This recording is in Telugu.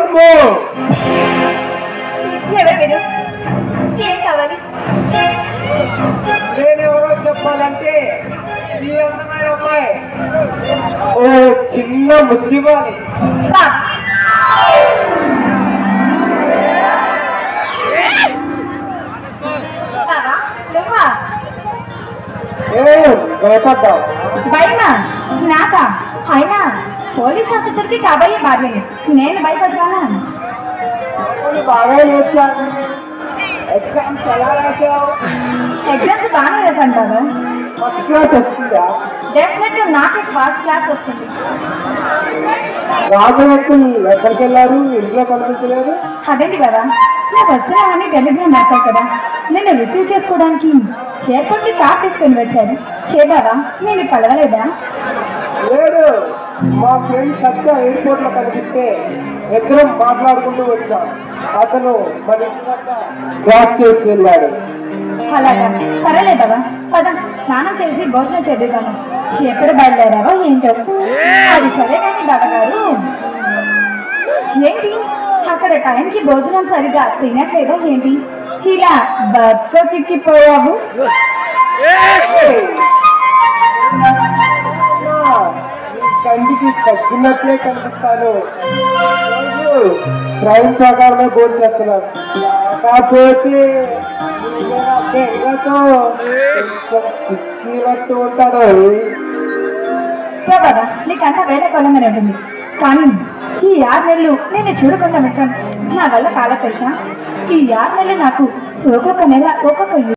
నోర్ము ఎవరు మీరు ఏం కావాలి నేనెవరో చెప్పాలంటే ఈ అందమైన అమ్మాయి ఓ చిన్న ముద్దివాలి బా బావా, నువ్వా ఏ భయపడ్డావు భయమా నాకా అయినా పోలీస్ ఆఫీసర్కి కాబోయే భార్యని నేను భయపడతానా నువ్వు బాగా వచ్చాను ఎగ్జామ్స్ ఎలా రాసావు ఎగ్జామ్స్ బాగానే రాశాను బాబా ఫస్ట్ క్లాస్ వస్తుందా డెఫినెట్గా నాకే ఫస్ట్ క్లాస్ వస్తుంది రాజు వ్యక్తులు ఎక్కడికి వెళ్ళారు ఇంట్లో కనిపించలేదు అదేంటి బాబా నువ్వు వస్తున్నావని టెలిగ్రామ్ రాశావు కదా నేను రిసీవ్ చేసుకోవడానికి ఎయిర్పోర్ట్కి కార్ తీసుకొని వచ్చాను హే బాబా నేను కలవలేదా లేడు మా ఫ్రెండ్ సత్య ఎయిర్పోర్ట్ లో కనిపిస్తే ఇద్దరం మాట్లాడుకుంటూ వచ్చాం అతను మన ఇంటి వద్ద డ్రాప్ చేసి వెళ్ళాడు అలాగా సరేలే బాబా పద స్నానం చేసి భోజనం చేద్దాము ఎప్పుడు బయలుదేరావో ఏంటో అది సరే కానీ బాబా గారు ఏంటి అక్కడ టైంకి భోజనం సరిగా తినట్లేదా ఏంటి ఇలా బతుకో చిక్కిపోయావు అమ్మా, నీ కంటికి తగ్గినట్లే కనిపిస్తాను రోజు ట్రైన్ ప్రకారమే గోల్ చేస్తున్నాను కాకపోతే నీవేనా బెంగతో కొంచెం చిక్కినట్టు ఉంటాను సో బాబా నీకంతా వేరే కొలంగానే ఉంటుంది కానీ ఈ ఆరు నెలలు నేను చూడకుండా పెట్టాను నా వల్ల కాల తెలుసా ఈ ఆరు నెలలు నాకు ఒక్కొక్క నెల ఒక్కొక్క